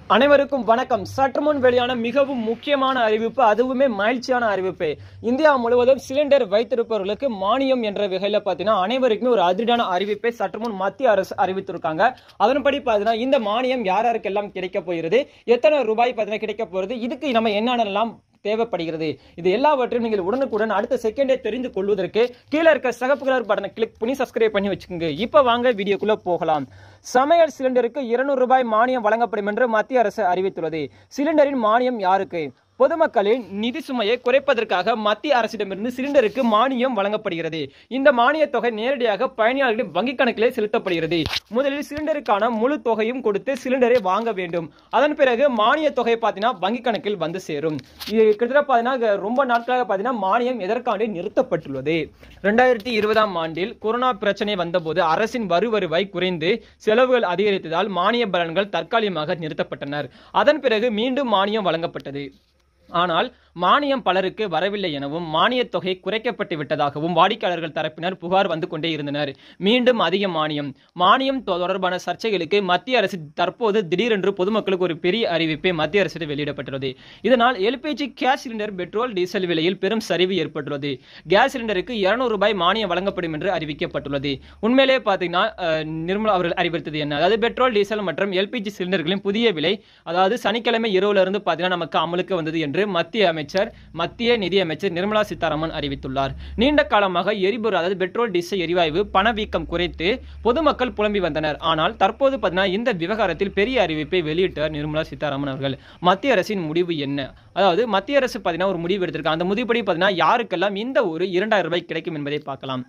அனைவருக்கும் வணக்கம் சற்று முன் வெளியான மிகவும் முக்கியமான அறிவிப்பு அதுவுமே மகிழ்ச்சியான அறிவிப்பு இந்தியா முழுவதும் சிலிண்டர் வைத்திருப்பவர்களுக்கு மானியம் என்ற வகையில் பார்த்தீங்கன்னா அனைவருக்குமே ஒரு அதிரடியான அறிவிப்பை சற்று முன் மத்திய அரசு அறிவித்திருக்காங்க அதன்படி பார்த்தீங்கன்னா இந்த மானியம் யார் யாருக்கெல்லாம் கிடைக்க போகிறது எத்தனை ரூபாய் பார்த்தீங்கன்னா கிடைக்க போகிறது இதுக்கு நம்ம என்னென்னலாம் தேவைப்படுகிறது இது எல்லாவற்றையும் நீங்கள் உடனுக்குடன் அடுத்த செகண்டே தெரிந்து கொள்வதற்கு கீழே இருக்க சகப்பு கலர் பட்டனை கிளிக் பண்ணி சப்ஸ்கிரைப் பண்ணி வச்சுக்கோங்க இப்போ வாங்க வீடியோக்குள்ள போகலாம் சமையல் சிலிண்டருக்கு இருநூறு ரூபாய் மானியம் வழங்கப்படும் என்று மத்திய அரசு அறிவித்துள்ளது சிலிண்டரின் மானியம் யாருக்கு பொதுமக்களின் நிதி சுமையை குறைப்பதற்காக மத்திய அரசிடமிருந்து சிலிண்டருக்கு மானியம் வழங்கப்படுகிறது இந்த மானிய தொகை நேரடியாக பயணியாளர்களின் வங்கிக் கணக்கிலே செலுத்தப்படுகிறது முதலில் சிலிண்டருக்கான முழு தொகையும் கொடுத்து சிலிண்டரை வாங்க வேண்டும் அதன் பிறகு மானிய தொகை பார்த்தீங்கன்னா வங்கிக் கணக்கில் வந்து சேரும் இது கிட்டத்தட்ட பார்த்தீங்கன்னா ரொம்ப நாட்களாக பார்த்தீங்கன்னா மானியம் எதற்காண்டி நிறுத்தப்பட்டுள்ளது ரெண்டாயிரத்தி இருபதாம் ஆண்டில் கொரோனா பிரச்சனை வந்தபோது அரசின் வரி வருவாய் குறைந்து செலவுகள் அதிகரித்ததால் மானிய பலன்கள் தற்காலிகமாக நிறுத்தப்பட்டனர் அதன் பிறகு மீண்டும் மானியம் வழங்கப்பட்டது ஆனால் மானியம் பலருக்கு வரவில்லை எனவும் மானியத் தொகை குறைக்கப்பட்டு விட்டதாகவும் வாடிக்கையாளர்கள் தரப்பினர் புகார் வந்து கொண்டே இருந்தனர் மீண்டும் அதிக மானியம் மானியம் தொடர்பான சர்ச்சைகளுக்கு மத்திய அரசு தற்போது திடீரென்று பொதுமக்களுக்கு ஒரு பெரிய அறிவிப்பை மத்திய அரசு வெளியிடப்பட்டுள்ளது இதனால் LPG gas cylinder petrol diesel விலையில் பெரும் சரிவு ஏற்பட்டுள்ளது கேஸ் சிலிண்டருக்கு இருநூறு ரூபாய் மானியம் வழங்கப்படும் என்று அறிவிக்கப்பட்டுள்ளது உண்மையிலே பார்த்தீங்கன்னா அஹ், நிர்மலா அவர்கள் அறிவித்தது என்ன அதாவது பெட்ரோல் டீசல் மற்றும் எல்பிஜி சிலிண்டர்களின் புதிய விலை அதாவது சனிக்கிழமை இரவுல இருந்து பார்த்தீங்கன்னா நமக்கு அமலுக்கு வந்தது என்று மத்திய அமைச்சர் மத்திய நிதியமைச்சர் நிர்மலா சீதாராமன் அறிவித்துள்ளார் நீண்ட காலமாக எரிபொருள் அதாவது பெட்ரோல் டீசல் எரிவாயு பணவீக்கம் குறைத்து பொதுமக்கள் புலம்பி வந்தனர் ஆனால் தற்போது பார்த்தீங்கன்னா இந்த விவகாரத்தில் பெரிய அறிவிப்பை வெளியிட்டார் நிர்மலா சீதாராமன் அவர்கள் மத்திய அரசின் முடிவு என்ன அதாவது மத்திய அரசு பார்த்தீங்கன்னா ஒரு முடிவு எடுத்திருக்காங்க அந்த முடிவுபடி பார்த்தீங்கன்னா யாருக்கெல்லாம் இந்த ஒரு இரண்டாயிரம் ரூபாய் கிடைக்கும் என்பதை பார்க்கலாம்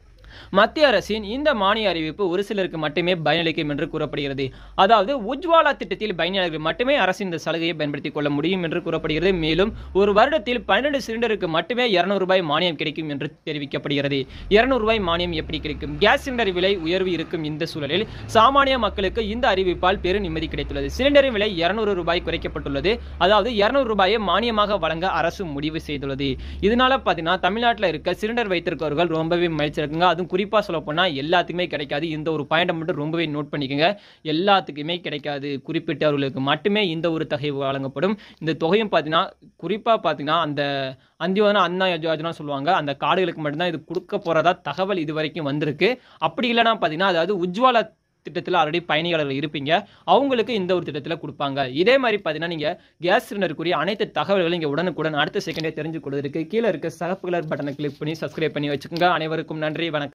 மத்திய அரசின் இந்த மானிய அறிவிப்பு ஒரு சிலருக்கு மட்டுமே பயனளிக்கும் என்று கூறப்படுகிறது அதாவது உஜ்வாலா திட்டத்தில் பயனாளிகள் மட்டுமே அரசின் இந்த சலுகையை பயன்படுத்திக் கொள்ள முடியும் என்று கூறப்படுகிறது மேலும் ஒரு வருடத்தில் பன்னிரண்டு சிலிண்டருக்கு மட்டுமே இருநூறு ரூபாய் மானியம் கிடைக்கும் என்று தெரிவிக்கப்படுகிறது இருநூறு ரூபாய் மானியம் எப்படி கிடைக்கும் கேஸ் சிலிண்டர் விலை உயர்வு இருக்கும் இந்த சூழலில் சாமானிய மக்களுக்கு இந்த அறிவிப்பால் பெரும் நிம்மதி கிடைத்துள்ளது சிலிண்டரின் விலை இருநூறு ரூபாய் குறைக்கப்பட்டுள்ளது அதாவது இருநூறு ரூபாயை மானியமாக வழங்க அரசு முடிவு செய்துள்ளது இதனால பார்த்தீங்கன்னா தமிழ்நாட்டில் இருக்க சிலிண்டர் வைத்திருக்கவர்கள் ரொம்பவே மகிழ்ச்சி இருக்குங்க அதுவும் குறிப்பாக சொல்ல போனால் எல்லாத்துக்குமே கிடைக்காது இந்த ஒரு பாயிண்டை மட்டும் ரொம்பவே நோட் பண்ணிக்கோங்க எல்லாத்துக்குமே கிடைக்காது குறிப்பிட்டவர்களுக்கு மட்டுமே இந்த ஒரு தொகை வழங்கப்படும் இந்த தொகையும் பார்த்தீங்கன்னா குறிப்பாக பார்த்தீங்கன்னா அந்த அந்தியோதனா அண்ணா யோஜனா சொல்லுவாங்க அந்த கார்டுகளுக்கு மட்டும்தான் இது கொடுக்க போகிறதா தகவல் இது வரைக்கும் வந்திருக்கு அப்படி இல்லைன்னா பார்த்தீங்கன்னா அதாவது உஜ்வாலா திட்டத்தில் ஆல்ரெடி பயணியாளர்கள் இருப்பீங்க அவங்களுக்கு இந்த ஒரு திட்டத்தில் கொடுப்பாங்க இதே மாதிரி பார்த்தீங்கன்னா நீங்கள் கேஸ் சிலிண்டருக்குரிய அனைத்து தகவல்களும் இங்கே உடனுக்குடன் அடுத்த செகண்டே தெரிஞ்சு கொடுத்துருக்கு கீழே இருக்க சகப்பு கலர் பட்டனை கிளிக் பண்ணி சப்ஸ்கிரைப் பண்ணி வச்சுக்கோங்க அனைவருக்கும் நன்றி வணக்கம்